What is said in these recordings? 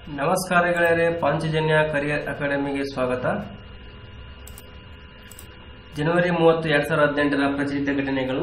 ನಮಸ್ಕಾರ ಗೆಳೆಯರೆ ಪಾಂಚಜನ್ಯ ಕರಿಯರ್ ಅಕಾಡೆಮಿಗೆ ಸ್ವಾಗತ ಜನವರಿ ಮೂವತ್ತು ಎರಡ್ ಸಾವಿರದ ಹದಿನೆಂಟರ ಪ್ರಚಲಿತ ಘಟನೆಗಳು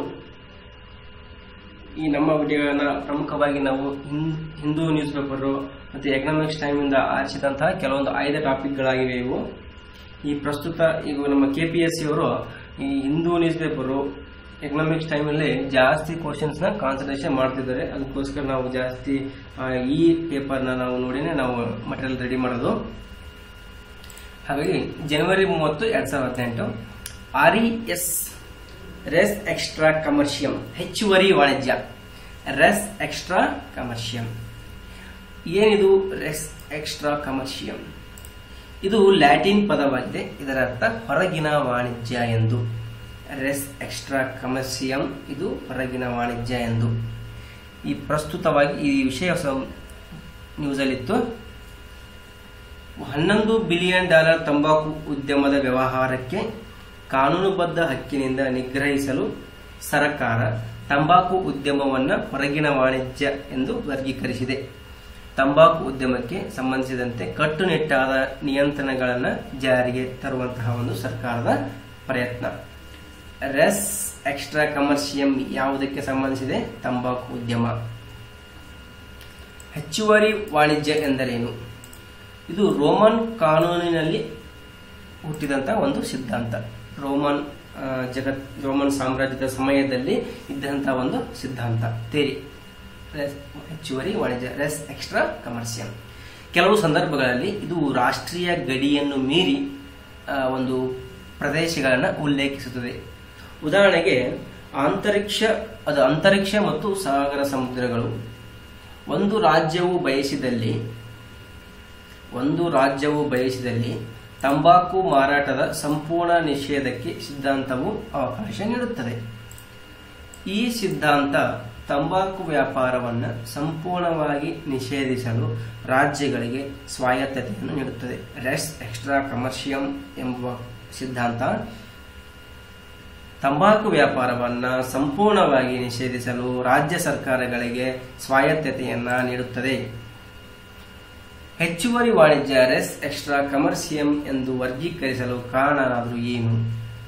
ಈ ನಮ್ಮ ವಿಡಿಯೋಗಳನ್ನ ಪ್ರಮುಖವಾಗಿ ನಾವು ಹಿಂ- ಹಿಂದೂ ನ್ಯೂಸ್ ಪೇಪರು ಮತ್ತು ಎಕನಾಮಿಕ್ಸ್ ಟೈಮಿಂದ ಆರಿಸಿದಂತಹ ಕೆಲವೊಂದು ಆಯ್ದ ಟಾಪಿಕ್ಗಳಾಗಿವೆ ಇವು ಈ ಪ್ರಸ್ತುತ ಈಗ ನಮ್ಮ ಕೆ ಪಿ ಎಸ್ ಸಿ ಅವರು ಈ ಹಿಂದೂ ನ್ಯೂಸ್ ಪೇಪರು ಎಕನಾಮಿಕ್ಸ್ ಟೈಮಲ್ಲಿ ಜಾಸ್ತಿ ಕ್ವಶನ್ಸ್ ನ ಕಾನ್ಸಂಟ್ರೇಷನ್ ಮಾಡ್ತಿದ್ದಾರೆ ಅದಕ್ಕೋಸ್ಕರ ನಾವು ಜಾಸ್ತಿ ಆ, ಈ ಪೇಪರ್ನ ನಾವು ನೋಡಿನೇ ನಾವು ಮಟೀರಿಯಲ್ ರೆಡಿ ಮಾಡೋದು ಹಾಗಾಗಿ ಜನವರಿ ಮೂವತ್ತು ಎರಡ್ ಸಾವಿರದ ಹದಿನೆಂಟು R E S res extra commercial ಹೆಚ್ಚುವರಿ ವಾಣಿಜ್ಯ ರೆಸ್ ಎಕ್ಸ್ಟ್ರಾ ಕಮರ್ಷಿಯಂ ಏನಿದು ರೆಸ್ ಎಕ್ಸ್ಟ್ರಾ ಕಮರ್ಷಿಯಂ ಇದು ಲ್ಯಾಟಿನ್ ಪದವಾಗಿದೆ ಇದರ ಅರ್ಥ ಹೊರಗಿನ ವಾಣಿಜ್ಯ ಎಂದು ರೆಸ್ ಎಕ್ಸ್ಟ್ರಾ ಕಮರ್ಷಿಯಂ ಇದು ಹೊರಗಿನ ವಾಣಿಜ್ಯ ಎಂದು ಈ ಪ್ರಸ್ತುತವಾಗಿ ಈ ವಿಷಯ ಸ- ನ್ಯೂಸಲ್ಲಿತ್ತು ಹನ್ನೊಂದು ಬಿಲಿಯನ್ ಡಾಲರ್ ತಂಬಾಕು ಉದ್ಯಮದ ವ್ಯವಹಾರಕ್ಕೆ ಕಾನೂನುಬದ್ಧ ಹಕ್ಕಿನಿಂದ ನಿಗ್ರಹಿಸಲು ಸರ್ಕಾರ ತಂಬಾಕು ಉದ್ಯಮವನ್ನು ಹೊರಗಿನ ವಾಣಿಜ್ಯ ಎಂದು ವರ್ಗೀಕರಿಸಿದೆ ತಂಬಾಕು ಉದ್ಯಮಕ್ಕೆ ಸಂಬಂಧಿಸಿದಂತೆ ಕಟ್ಟುನಿಟ್ಟಾದ ನಿಯಂತ್ರಣಗಳನ್ನು ಜಾರಿಗೆ ತರುವಂತಹ ಒಂದು ಸರ್ಕಾರದ ಪ್ರಯತ್ನ ರೆಸ್ ಎಕ್ಸ್ಟ್ರಾ ಕಮರ್ಷಿಯಂ ಯಾವುದಕ್ಕೆ ಸಂಬಂಧಿಸಿದೆ ತಂಬಾಕು ಉದ್ಯಮ ಹೆಚ್ಚುವರಿ ವಾಣಿಜ್ಯ ಎಂದರೇನು ಇದು ರೋಮನ್ ಕಾನೂನಿನಲ್ಲಿ ಹುಟ್ಟಿದಂತ ಒಂದು ಸಿದ್ಧಾಂತ ರೋಮನ್ ಆ, ಜಗತ್ ರೋಮನ್ ಸಾಮ್ರಾಜ್ಯದ ಸಮಯದಲ್ಲಿ ಇದ್ದಂತಹ ಒಂದು ಸಿದ್ಧಾಂತ ತೇರಿ ರೆಸ್- ಹೆಚ್ಚುವರಿ ವಾಣಿಜ್ಯ ರೆಸ್ ಎಕ್ಸ್ಟ್ರಾ ಕಮರ್ಷಿಯಲ್ ಕೆಲವು ಸಂದರ್ಭಗಳಲ್ಲಿ ಇದು ರಾಷ್ಟ್ರೀಯ ಗಡಿಯನ್ನು ಮೀರಿ ಆ, ಒಂದು ಪ್ರದೇಶಗಳನ್ನು ಉಲ್ಲೇಖಿಸುತ್ತದೆ ಉದಾಹರಣೆಗೆ ಅಂತರಿಕ್ಷ ಅದು ಅಂತರಿಕ್ಷ ಮತ್ತು ಸಾಗರ ಸಮುದ್ರಗಳು ಒಂದು ರಾಜ್ಯವು ಬಯಸಿದಲ್ಲಿ ಒಂದು ರಾಜ್ಯವು ಬಯಸಿದಲ್ಲಿ ತಂಬಾಕು ಮಾರಾಟದ ಸಂಪೂರ್ಣ ನಿಷೇಧಕ್ಕೆ ಸಿದ್ಧಾಂತವು ಅವಕಾಶ ನೀಡುತ್ತದೆ ಈ ಸಿದ್ಧಾಂತ ತಂಬಾಕು ವ್ಯಾಪಾರವನ್ನು ಸಂಪೂರ್ಣವಾಗಿ ನಿಷೇಧಿಸಲು ರಾಜ್ಯಗಳಿಗೆ ಸ್ವಾಯತ್ತತೆಯನ್ನು ನೀಡುತ್ತದೆ ರೆಸ್ ಎಕ್ಸ್ಟ್ರಾ ಕಮರ್ಷಿಯಂ ಎಂಬ ಸಿದ್ಧಾಂತ ತಂಬಾಕು ವ್ಯಾಪಾರವನ್ನು ಸಂಪೂರ್ಣವಾಗಿ ನಿಷೇಧಿಸಲು ರಾಜ್ಯ ಸರ್ಕಾರಗಳಿಗೆ ಸ್ವಾಯತ್ತತೆಯನ್ನ ನೀಡುತ್ತದೆ ಹೆಚ್ಚುವರಿ ವಾಣಿಜ್ಯ ರೆಸ್ ಎಕ್ಸ್ಟ್ರಾ ಕಮರ್ಷಿಯಂ ಎಂದು ವರ್ಗೀಕರಿಸಲು ಕಾರಣರಾದರೂ ಏನು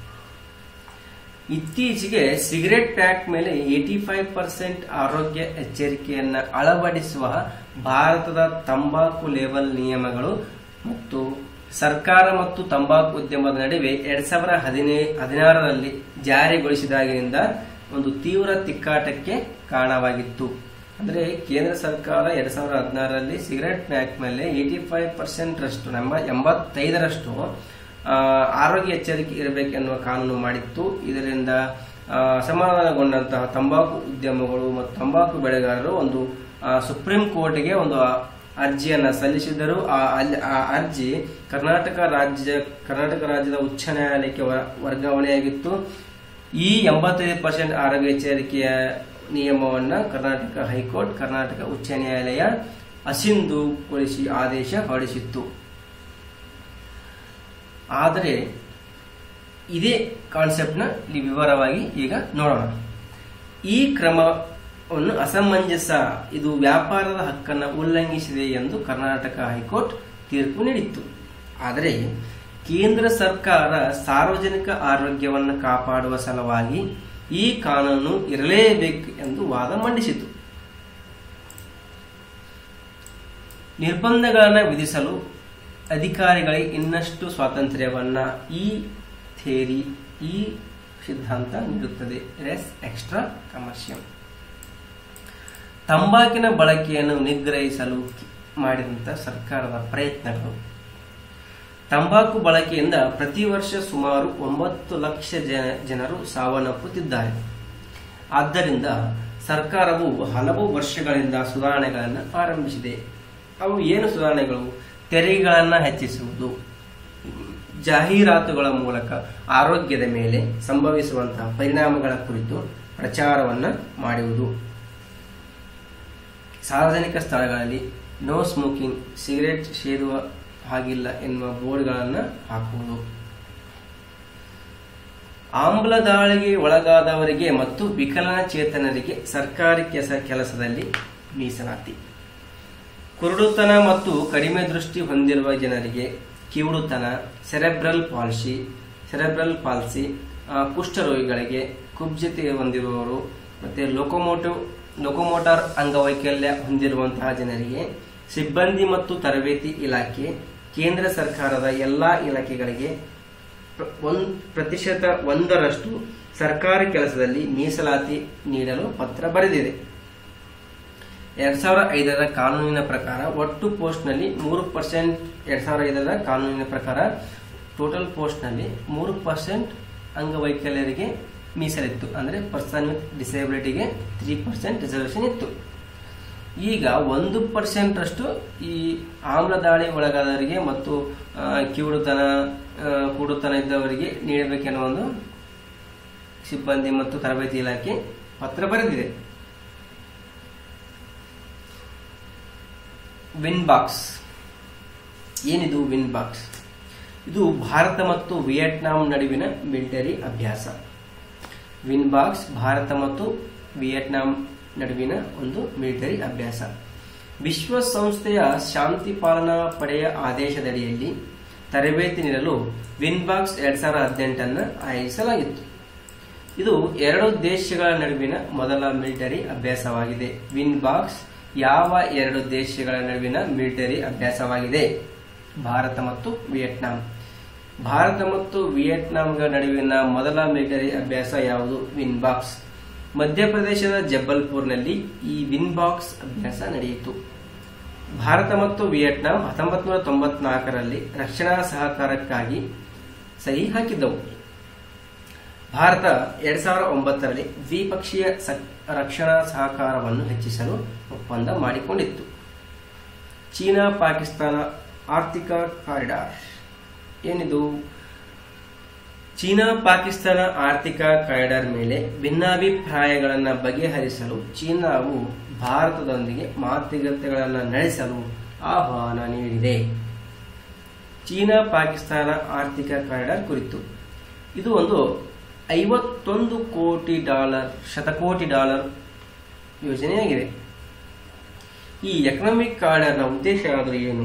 ಇತ್ತೀಚೆಗೆ ಸಿಗರೆಟ್ ಪ್ಯಾಕ್ ಮೇಲೆ ಏಟಿ ಫೈವ್ ಪರ್ಸೆಂಟ್ ಆರೋಗ್ಯ ಎಚ್ಚರಿಕೆಯನ್ನ ಅಳವಡಿಸುವ ಭಾರತದ ತಂಬಾಕು ಲೇಬಲ್ ನಿಯಮಗಳು ಮತ್ತು ಸರ್ಕಾರ ಮತ್ತು ತಂಬಾಕು ಉದ್ಯಮದ ನಡುವೆ ಎರಡ್ ಸಾವಿರದ ಹದಿನೇ ಹದಿನಾರರಲ್ಲಿ ಜಾರಿಗೊಳಿಸಿದಾಗಿನಿಂದ ಒಂದು ತೀವ್ರ ತಿಕ್ಕಾಟಕ್ಕೆ ಕಾರಣವಾಗಿತ್ತು ಅಂದ್ರೆ ಕೇಂದ್ರ ಸರ್ಕಾರ ಎರಡ್ ಸಾವಿರದ ಹದಿನಾರರಲ್ಲಿ ಸಿಗರೆಟ್ ಪ್ಯಾಕ್ ಮೇಲೆ ಏಟಿ ಫೈವ್ ಪರ್ಸೆಂಟ್ ರಷ್ಟು ನಮ್ಮ ಎಂಬತ್ತೈದರಷ್ಟು ಆ, ಆರೋಗ್ಯ ಎಚ್ಚರಿಕೆ ಇರಬೇಕೆನ್ನುವ ಕಾನೂನು ಮಾಡಿತ್ತು ಇದರಿಂದ ಆ, ಅಸಮಾಧಾನಗೊಂಡಂತಹ ತಂಬಾಕು ಉದ್ಯಮಗಳು ಮತ್ತು ತಂಬಾಕು ಬೆಳೆಗಾರರು ಒಂದು ಆ, ಸುಪ್ರೀಂ ಕೋರ್ಟ್ಗೆ ಒಂದು ಆ, ಅರ್ಜಿಯನ್ನ ಸಲ್ಲಿಸಿದ್ದರು ಆ ಅಲ್ಲಿ- ಆ ಅರ್ಜಿ ಕರ್ನಾಟಕ ರಾಜ್ಯ ಕರ್ನಾಟಕ ರಾಜ್ಯದ ಉಚ್ಚ ನ್ಯಾಯಾಲಯಕ್ಕೆ ವರ- ವರ್ಗಾವಣೆಯಾಗಿತ್ತು ಈ ಎಂಬತ್ತೈದು ಪರ್ಸೆಂಟ್ ಆರೋಗ್ಯ ಎಚ್ಚರಿಕೆಯ ನಿಯಮವನ್ನ ಕರ್ನಾಟಕ ಹೈಕೋರ್ಟ್ ಕರ್ನಾಟಕ ಉಚ್ಚ ನ್ಯಾಯಾಲಯ ಅಸಿಂಧುಗೊಳಿಸಿ ಆದೇಶ ಹೊರಡಿಸಿತ್ತು ಆದರೆ ಇದೇ ಕಾನ್ಸೆಪ್ಟ್ನ ಇಲ್ಲಿ ವಿವರವಾಗಿ ಈಗ ನೋಡೋಣ ಈ ಕ್ರಮವನ್ನು ಅಸಮಂಜಸ ಇದು ವ್ಯಾಪಾರದ ಹಕ್ಕನ್ನು ಉಲ್ಲಂಘಿಸಿದೆ ಎಂದು ಕರ್ನಾಟಕ ಹೈಕೋರ್ಟ್ ತೀರ್ಪು ನೀಡಿತ್ತು ಆದರೆ ಕೇಂದ್ರ ಸರ್ಕಾರ ಸಾರ್ವಜನಿಕ ಆರೋಗ್ಯವನ್ನು ಕಾಪಾಡುವ ಸಲುವಾಗಿ ಈ ಕಾನೂನು ಇರಲೇಬೇಕು ಎಂದು ವಾದ ಮಂಡಿಸಿತು ನಿರ್ಬಂಧಗಳನ್ನು ವಿಧಿಸಲು ಅಧಿಕಾರಿಗಳಿಗೆ ಇನ್ನಷ್ಟು ಸ್ವಾತಂತ್ರ್ಯವನ್ನ ಈ ಥೇರಿ ಈ ಸಿದ್ಧಾಂತ ನೀಡುತ್ತದೆ ರೆಸ್ ಎಕ್ಸ್ಟ್ರಾ ಕಮರ್ಷಿಯಲ್ ತಂಬಾಕಿನ ಬಳಕೆಯನ್ನು ನಿಗ್ರಹಿಸಲು ಮಾಡಿದಂಥ ಸರ್ಕಾರದ ಪ್ರಯತ್ನಗಳು ತಂಬಾಕು ಬಳಕೆಯಿಂದ ಪ್ರತಿ ವರ್ಷ ಸುಮಾರು ಒಂಬತ್ತು ಲಕ್ಷ ಜನ- ಜನರು ಸಾವನ್ನಪ್ಪುತ್ತಿದ್ದಾರೆ ಆದ್ದರಿಂದ ಸರ್ಕಾರವು ಹಲವು ವರ್ಷಗಳಿಂದ ಸುಧಾರಣೆಗಳನ್ನು ಆರಂಭಿಸಿದೆ ಅವು ಏನು ಸುಧಾರಣೆಗಳು ತೆರಿಗೆಗಳನ್ನು ಹೆಚ್ಚಿಸುವುದು ಜಾಹೀರಾತುಗಳ ಮೂಲಕ ಆರೋಗ್ಯದ ಮೇಲೆ ಸಂಭವಿಸುವಂತಹ ಪರಿಣಾಮಗಳ ಕುರಿತು ಪ್ರಚಾರವನ್ನು ಮಾಡುವುದು ಸಾರ್ವಜನಿಕ ಸ್ಥಳಗಳಲ್ಲಿ ನೋ ಸ್ಮೋಕಿಂಗ್ ಸಿಗರೆಟ್ ಸೇದುವ ಹಾಗಿಲ್ಲ ಎನ್ನುವ ಬೋರ್ಡ್ಗಳನ್ನು ಹಾಕುವುದು ಆಮ್ಲ ದಾಳಿಗೆ ಒಳಗಾದವರಿಗೆ ಮತ್ತು ವಿಕಲಚೇತನರಿಗೆ ಸರ್ಕಾರಿ ಕೆಸ ಕೆಲಸದಲ್ಲಿ ಮೀಸಲಾತಿ ಕುರುಡುತನ ಮತ್ತು ಕಡಿಮೆ ದೃಷ್ಟಿ ಹೊಂದಿರುವ ಜನರಿಗೆ ಕಿವುಡುತನ ಸೆರೆಬ್ರಲ್ ಪಾಲ್ಸಿ ಸೆರೆಬ್ರಲ್ ಪಾಲ್ಸಿ ಆ, ಕುಷ್ಠರೋಗಿಗಳಿಗೆ ಕುಬ್ಜತೆ ಹೊಂದಿರುವವರು ಮತ್ತೆ ಲೊಕೊಮೋಟಿವ್ ಲೊಕೊಮೋಟಾರ್ ಅಂಗವೈಕಲ್ಯ ಹೊಂದಿರುವಂತಹ ಜನರಿಗೆ ಸಿಬ್ಬಂದಿ ಮತ್ತು ತರಬೇತಿ ಇಲಾಖೆ ಕೇಂದ್ರ ಸರ್ಕಾರದ ಎಲ್ಲಾ ಇಲಾಖೆಗಳಿಗೆ ಪ್ರ- ಒಂದ್ ಪ್ರತಿಶತ ಒಂದರಷ್ಟು ಸರ್ಕಾರಿ ಕೆಲಸದಲ್ಲಿ ಮೀಸಲಾತಿ ನೀಡಲು ಪತ್ರ ಬರೆದಿದೆ ಎರಡ್ ಸಾವಿರದ ಐದರ ಕಾನೂನಿನ ಪ್ರಕಾರ ಒಟ್ಟು ಪೋಸ್ಟ್ನಲ್ಲಿ ಮೂರು ಪರ್ಸೆಂಟ್ ಎರಡ್ ಸಾವಿರದ ಐದರ ಕಾನೂನಿನ ಪ್ರಕಾರ ಟೋಟಲ್ ಪೋಸ್ಟ್ನಲ್ಲಿ ಮೂರು ಪರ್ಸೆಂಟ್ ಅಂಗವೈಕಲ್ಯರಿಗೆ ಮೀಸಲಿತ್ತು ಅಂದ್ರೆ ಪರ್ಸನ್ ವಿತ್ ಡಿಸೇಬಿಲಿಟಿಗೆ ತ್ರೀ ಪರ್ಸೆಂಟ್ ರಿಸರ್ವೇಶನ್ ಇತ್ತು ಈಗ ಒಂದು ಪರ್ಸೆಂಟ್ ಅಷ್ಟು ಈ ಆಮ್ಲದಾಳಿ ಒಳಗಾದವರಿಗೆ ಮತ್ತು ಆ, ಕಿವುಡುತನ ಆ, ಕುರುಡುತನ ಇದ್ದವರಿಗೆ ನೀಡಬೇಕೆನ್ನುವ ಒಂದು ಸಿಬ್ಬಂದಿ ಮತ್ತು ತರಬೇತಿ ಇಲಾಖೆ ಪತ್ರ ಬರೆದಿದೆ ವಿನ್ ಬಾಕ್ಸ್ ಏನಿದು ವಿನ್ ಬಾಕ್ಸ್ ಇದು ಭಾರತ ಮತ್ತು ವಿಯೆಟ್ನಾಂ ನಡುವಿನ ಮಿಲಿಟರಿ ಅಭ್ಯಾಸ ವಿನ್ ಬಾಕ್ಸ್ ಭಾರತ ಮತ್ತು ವಿಯೆಟ್ನಾಂ ನಡುವಿನ ಒಂದು ಮಿಲಿಟರಿ ಅಭ್ಯಾಸ ವಿಶ್ವಸಂಸ್ಥೆಯ ಶಾಂತಿ ಪಾಲನಾ ಪಡೆಯ ಆದೇಶದಡಿಯಲ್ಲಿ ತರಬೇತಿ ನೀಡಲು ವಿನ್ ಬಾಕ್ಸ್ ಎರಡ್ ಸಾವಿರದ ಹದಿನೆಂಟನ್ನು ಆಯೋಜಿಸಲಾಗಿತ್ತು ಇದು ಎರಡು ದೇಶಗಳ ನಡುವಿನ ಮೊದಲ ಮಿಲಿಟರಿ ಅಭ್ಯಾಸವಾಗಿದೆ ವಿನ್ ಬಾಕ್ಸ್ ಯಾವ ಎರಡು ದೇಶಗಳ ನಡುವಿನ ಮಿಲಿಟರಿ ಅಭ್ಯಾಸವಾಗಿದೆ ಭಾರತ ಮತ್ತು ವಿಯೆಟ್ನಾಂ ಭಾರತ ಮತ್ತು ವಿಯೆಟ್ನಾಂಗಳ ನಡುವಿನ ಮೊದಲ ಮಿಲಿಟರಿ ಅಭ್ಯಾಸ ಯಾವುದು ವಿನ್ ಬಾಕ್ಸ್ ಮಧ್ಯಪ್ರದೇಶದ ಜಬ್ಬಲ್ಪುರ್ನಲ್ಲಿ ಈ ವಿನ್ ಬಾಕ್ಸ್ ಅಭ್ಯಾಸ ನಡೆಯಿತು ಭಾರತ ಮತ್ತು ವಿಯೆಟ್ನಾಂ ಹತ್ತೊಂಬತ್ತು ನೂರ ತೊಂಬತ್ನಾಲ್ಕರಲ್ಲಿ ರಕ್ಷಣಾ ಸಹಕಾರಕ್ಕಾಗಿ ಸಹಿ ಹಾಕಿದ್ದವು ಭಾರತ ಎರಡ್ ಸಾವಿರದ ಒಂಬತ್ತರಲ್ಲಿ ದ್ವಿಪಕ್ಷೀಯ ಸ- ರಕ್ಷಣಾ ಸಹಕಾರವನ್ನು ಹೆಚ್ಚಿಸಲು ಒಪ್ಪಂದ ಮಾಡಿಕೊಂಡಿತ್ತು ಚೀನಾ ಪಾಕಿಸ್ತಾನ ಆರ್ಥಿಕ ಕಾರಿಡಾರ್ ಏನಿದು ಚೀನಾ ಪಾಕಿಸ್ತಾನ ಆರ್ಥಿಕ ಕಾರಿಡಾರ್ ಮೇಲೆ ಭಿನ್ನಾಭಿಪ್ರಾಯಗಳನ್ನು ಬಗೆಹರಿಸಲು ಚೀನಾವು ಭಾರತದೊಂದಿಗೆ ಮಾತುಕತೆಗಳನ್ನು ನಡೆಸಲು ಆಹ್ವಾನ ನೀಡಿದೆ ಚೀನಾ ಪಾಕಿಸ್ತಾನ ಆರ್ಥಿಕ ಕಾರಿಡಾರ್ ಕುರಿತು ಇದು ಒಂದು ಐವತ್ತೊಂದು ಕೋಟಿ ಡಾಲರ್ ಶತಕೋಟಿ ಡಾಲರ್ ಯೋಜನೆಯಾಗಿದೆ ಈ ಎಕನಾಮಿಕ್ ಕಾರಿಡಾರ್ನ ಉದ್ದೇಶ ಆದರೂ ಏನು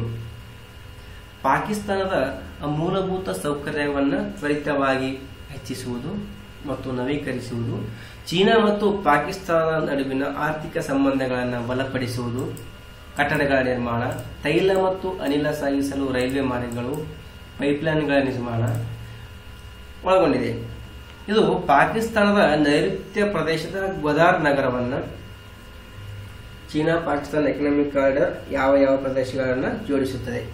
ಪಾಕಿಸ್ತಾನದ ಮೂಲಭೂತ ಸೌಕರ್ಯವನ್ನು ತ್ವರಿತವಾಗಿ ಹೆಚ್ಚಿಸುವುದು ಮತ್ತು ನವೀಕರಿಸುವುದು ಚೀನಾ ಮತ್ತು ಪಾಕಿಸ್ತಾನ ನಡುವಿನ ಆರ್ಥಿಕ ಸಂಬಂಧಗಳನ್ನು ಬಲಪಡಿಸುವುದು ಕಟ್ಟಡಗಳ ನಿರ್ಮಾಣ ತೈಲ ಮತ್ತು ಅನಿಲ ಸಾಗಿಸಲು ರೈಲ್ವೆ ಮಾರ್ಗಗಳು ಪೈಪ್ಲೈನ್ಗಳ ನಿರ್ಮಾಣ ಒಳಗೊಂಡಿದೆ ಇದು ಪಾಕಿಸ್ತಾನದ ನೈಋತ್ಯ ಪ್ರದೇಶದ ಗ್ವದಾರ್ ನಗರವನ್ನು ಚೀನಾ ಪಾಕಿಸ್ತಾನ ಎಕನಾಮಿಕ್ ಕಾರಿಡಾರ್ ಯಾವ ಯಾವ ಪ್ರದೇಶಗಳನ್ನು ಜೋಡಿಸುತ್ತದೆ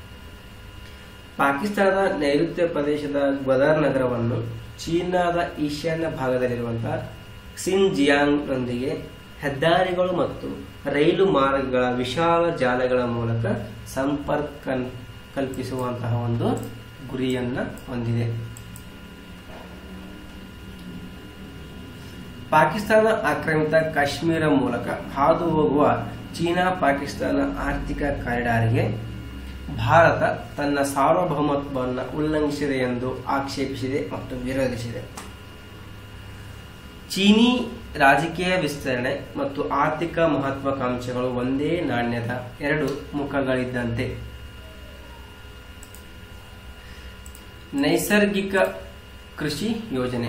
ಪಾಕಿಸ್ತಾನದ ನೈಋತ್ಯ ಪ್ರದೇಶದ ಗ್ವದಾರ್ ನಗರವನ್ನು ಚೀನಾದ ಈಶಾನ್ಯ ಭಾಗದಲ್ಲಿರುವಂತಹ ಸಿನ್ಜಿಯಾಂಗ್ನೊಂದಿಗೆ ಹೆದ್ದಾರಿಗಳು ಮತ್ತು ರೈಲು ಮಾರ್ಗಗಳ ವಿಶಾಲ ಜಾಲಗಳ ಮೂಲಕ ಸಂಪರ್ಕ ಕಲ್ಪಿಸುವಂತಹ ಒಂದು ಗುರಿಯನ್ನ ಹೊಂದಿದೆ ಪಾಕಿಸ್ತಾನ ಆಕ್ರಮಿತ ಕಾಶ್ಮೀರ ಮೂಲಕ ಹಾದು ಹೋಗುವ ಚೀನಾ ಪಾಕಿಸ್ತಾನ ಆರ್ಥಿಕ ಕಾರಿಡಾರ್ಗೆ ಭಾರತ ತನ್ನ ಸಾರ್ವಭೌಮತ್ವವನ್ನು ಉಲ್ಲಂಘಿಸಿದೆ ಎಂದು ಆಕ್ಷೇಪಿಸಿದೆ ಮತ್ತು ವಿರೋಧಿಸಿದೆ ಚೀನಿ ರಾಜಕೀಯ ವಿಸ್ತರಣೆ ಮತ್ತು ಆರ್ಥಿಕ ಮಹತ್ವಾಕಾಂಕ್ಷೆಗಳು ಒಂದೇ ನಾಣ್ಯದ ಎರಡು ಮುಖಗಳಿದ್ದಂತೆ ನೈಸರ್ಗಿಕ ಕೃಷಿ ಯೋಜನೆ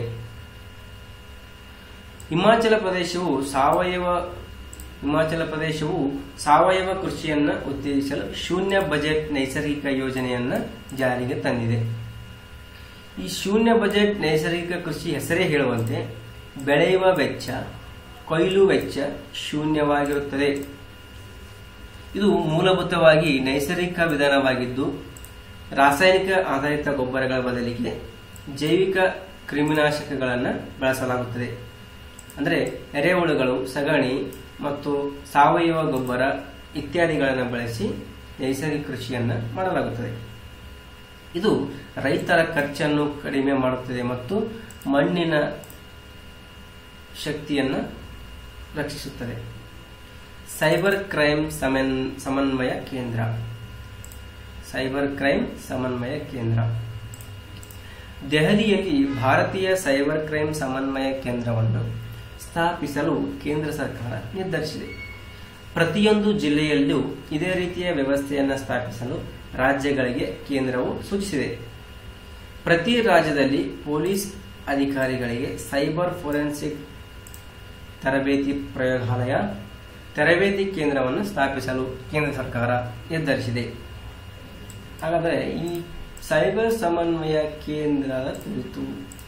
ಹಿಮಾಚಲ ಪ್ರದೇಶವು ಸಾವಯವ ಹಿಮಾಚಲ ಪ್ರದೇಶವು ಸಾವಯವ ಕೃಷಿಯನ್ನ ಉತ್ತೇಜಿಸಲು ಶೂನ್ಯ ಬಜೆಟ್ ನೈಸರ್ಗಿಕ ಯೋಜನೆಯನ್ನ ಜಾರಿಗೆ ತಂದಿದೆ ಈ ಶೂನ್ಯ ಬಜೆಟ್ ನೈಸರ್ಗಿಕ ಕೃಷಿ ಹೆಸರೇ ಹೇಳುವಂತೆ ಬೆಳೆಯುವ ವೆಚ್ಚ ಕೊಯ್ಲು ವೆಚ್ಚ ಶೂನ್ಯವಾಗಿರುತ್ತದೆ ಇದು ಮೂಲಭೂತವಾಗಿ ನೈಸರ್ಗಿಕ ವಿಧಾನವಾಗಿದ್ದು ರಾಸಾಯನಿಕ ಆಧಾರಿತ ಗೊಬ್ಬರಗಳ ಬದಲಿಗೆ ಜೈವಿಕ ಕ್ರಿಮಿನಾಶಕಗಳನ್ನು ಬಳಸಲಾಗುತ್ತದೆ ಅಂದರೆ ಎರೆಹುಳುಗಳು ಸಗಣಿ ಮತ್ತು ಸಾವಯವ ಗೊಬ್ಬರ ಇತ್ಯಾದಿಗಳನ್ನು ಬಳಸಿ ನೈಸರ್ಗಿಕ ಕೃಷಿಯನ್ನು ಮಾಡಲಾಗುತ್ತದೆ ಇದು ರೈತರ ಖರ್ಚನ್ನು ಕಡಿಮೆ ಮಾಡುತ್ತದೆ ಮತ್ತು ಮಣ್ಣಿನ ಶಕ್ತಿಯನ್ನು ರಕ್ಷಿಸುತ್ತದೆ ಸೈಬರ್ ಕ್ರೈಮ್ ಸಮನ್ ಸಮನ್ವಯ ಕೇಂದ್ರ ಸೈಬರ್ ಕ್ರೈಮ್ ಸಮನ್ವಯ ಕೇಂದ್ರ ದೆಹಲಿಯಲ್ಲಿ ಭಾರತೀಯ ಸೈಬರ್ ಕ್ರೈಮ್ ಸಮನ್ವಯ ಕೇಂದ್ರವನ್ನು ಸ್ಥಾಪಿಸಲು ಕೇಂದ್ರ ಸರ್ಕಾರ ನಿರ್ಧರಿಸಿದೆ ಪ್ರತಿಯೊಂದು ಜಿಲ್ಲೆಯಲ್ಲೂ ಇದೇ ರೀತಿಯ ವ್ಯವಸ್ಥೆಯನ್ನು ಸ್ಥಾಪಿಸಲು ರಾಜ್ಯಗಳಿಗೆ ಕೇಂದ್ರವು ಸೂಚಿಸಿದೆ ಪ್ರತಿ ರಾಜ್ಯದಲ್ಲಿ ಪೊಲೀಸ್ ಅಧಿಕಾರಿಗಳಿಗೆ ಸೈಬರ್ ಫೋರೆನ್ಸಿಕ್ ತರಬೇತಿ ಪ್ರಯೋಗಾಲಯ ತರಬೇತಿ ಕೇಂದ್ರವನ್ನು ಸ್ಥಾಪಿಸಲು ಕೇಂದ್ರ ಸರ್ಕಾರ ನಿರ್ಧರಿಸಿದೆ ಹಾಗಾದರೆ ಈ ಸೈಬರ್ ಸಮನ್ವಯ ಕೇಂದ್ರದ ಕುರಿತು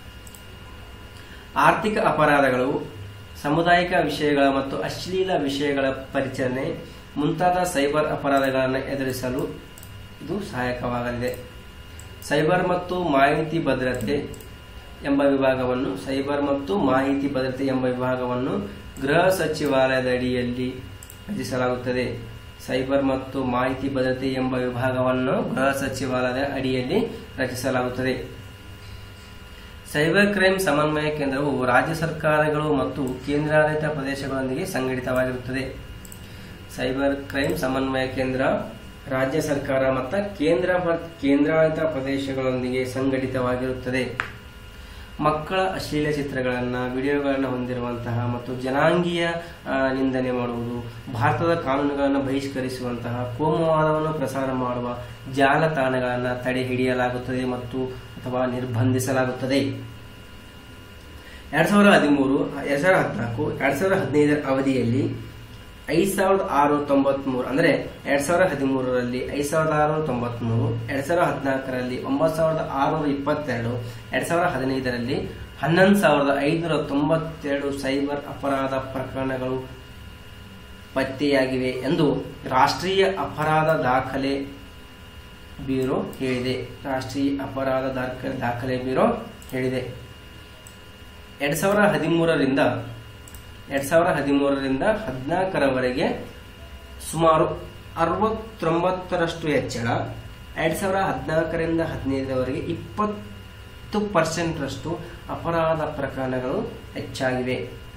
ಆರ್ಥಿಕ ಅಪರಾಧಗಳು ಸಾಮುದಾಯಿಕ ವಿಷಯಗಳ ಮತ್ತು ಅಶ್ಲೀಲ ವಿಷಯಗಳ ಪರಿಚಲನೆ ಮುಂತಾದ ಸೈಬರ್ ಅಪರಾಧಗಳನ್ನು ಎದುರಿಸಲು ಇದು ಸಹಾಯಕವಾಗಲಿದೆ ಸೈಬರ್ ಮತ್ತು ಮಾಹಿತಿ ಭದ್ರತೆ ಎಂಬ ವಿಭಾಗವನ್ನು ಸೈಬರ್ ಮತ್ತು ಮಾಹಿತಿ ಭದ್ರತೆ ಎಂಬ ವಿಭಾಗವನ್ನು ಗೃಹ ಸಚಿವಾಲಯದ ಅಡಿಯಲ್ಲಿ ರಚಿಸಲಾಗುತ್ತದೆ ಸೈಬರ್ ಮತ್ತು ಮಾಹಿತಿ ಭದ್ರತೆ ಎಂಬ ವಿಭಾಗವನ್ನು ಗೃಹ ಸಚಿವಾಲಯದ ಅಡಿಯಲ್ಲಿ ರಚಿಸಲಾಗುತ್ತದೆ ಸೈಬರ್ ಕ್ರೈಮ್ ಸಮನ್ವಯ ಕೇಂದ್ರವು ರಾಜ್ಯ ಸರ್ಕಾರಗಳು ಮತ್ತು ಕೇಂದ್ರಾಡಳಿತ ಪ್ರದೇಶಗಳೊಂದಿಗೆ ಸಂಘಟಿತವಾಗಿರುತ್ತದೆ ಸೈಬರ್ ಕ್ರೈಮ್ ಸಮನ್ವಯ ಕೇಂದ್ರ ರಾಜ್ಯ ಸರ್ಕಾರ ಮತ್ತು ಕೇಂದ್ರ ಕೇಂದ್ರಾಡಳಿತ ಪ್ರದೇಶಗಳೊಂದಿಗೆ ಸಂಘಟಿತವಾಗಿರುತ್ತದೆ ಮಕ್ಕಳ ಅಶ್ಲೀಲ ಚಿತ್ರಗಳನ್ನು ವಿಡಿಯೋಗಳನ್ನು ಹೊಂದಿರುವಂತಹ ಮತ್ತು ಜನಾಂಗೀಯ ಆ, ನಿಂದನೆ ಮಾಡುವುದು ಭಾರತದ ಕಾನೂನುಗಳನ್ನು ಬಹಿಷ್ಕರಿಸುವಂತಹ ಕೋಮುವಾದವನ್ನು ಪ್ರಸಾರ ಮಾಡುವ ಜಾಲತಾಣಗಳನ್ನು ತಡೆ ಹಿಡಿಯಲಾಗುತ್ತದೆ ಮತ್ತು ಅಥವಾ ನಿರ್ಬಂಧಿಸಲಾಗುತ್ತದೆ ಎರಡ್ ಸಾವಿರದ ಹದಿಮೂರು ಎರಡ್ ಸಾವಿರದ ಹದಿನಾಲ್ಕು ಎರಡ್ ಸಾವಿರದ ಹದಿನೈದರ ಅವಧಿಯಲ್ಲಿ ಐದ್ ಸಾವಿರದ ಆರುನೂರ ತೊಂಬತ್ಮೂರು ಅಂದ್ರೆ ಎರಡ್ ಸಾವಿರದ ಹದಿಮೂರರಲ್ಲಿ ಐದ್ ಸಾವಿರದ ಆರುನೂರ ತೊಂಬತ್ಮೂರು ಎರಡ್ ಸಾವಿರದ ಹದಿನಾಲ್ಕರಲ್ಲಿ ಒಂಬತ್ತು ಸಾವಿರದ ಆರುನೂರ ಇಪ್ಪತ್ತೆರಡು ಎರಡ್ ಸಾವಿರದ ಹದಿನೈದರಲ್ಲಿ ಹನ್ನೊಂದು ಸಾವಿರದ ಐದುನೂರ ತೊಂಬತ್ತೆರಡು ಸೈಬರ್ ಅಪರಾಧ ಪ್ರಕರಣಗಳು ಪತ್ತೆಯಾಗಿವೆ ಎಂದು ರಾಷ್ಟ್ರೀಯ ಅಪರಾಧ ದಾಖಲೆ ಬ್ಯೂರೋ ಹೇಳಿದೆ ರಾಷ್ಟ್ರೀಯ ಅಪರಾಧ ದಾಖಲೆ ದಾಖಲೆ ಬ್ಯೂರೋ ಹೇಳಿದೆ ಎರಡ್ ಸಾವಿರದ ಹದಿಮೂರರಿಂದ ಎರಡ್ ಸಾವಿರದ ಹದಿಮೂರರಿಂದ ಹದಿನಾಲ್ಕರವರೆಗೆ ಸುಮಾರು ಅರವತ್ತೊಂಬತ್ತರಷ್ಟು ಹೆಚ್ಚಳ ಎರಡ್ ಸಾವಿರದ ಹದಿನಾಲ್ಕರಿಂದ ಹದಿನೈದರವರೆಗೆ ಇಪ್ಪತ್ತು ಪರ್ಸೆಂಟ್ರಷ್ಟು ಅಪರಾಧ ಪ್ರಕರಣಗಳು ಹೆಚ್ಚಾಗಿವೆ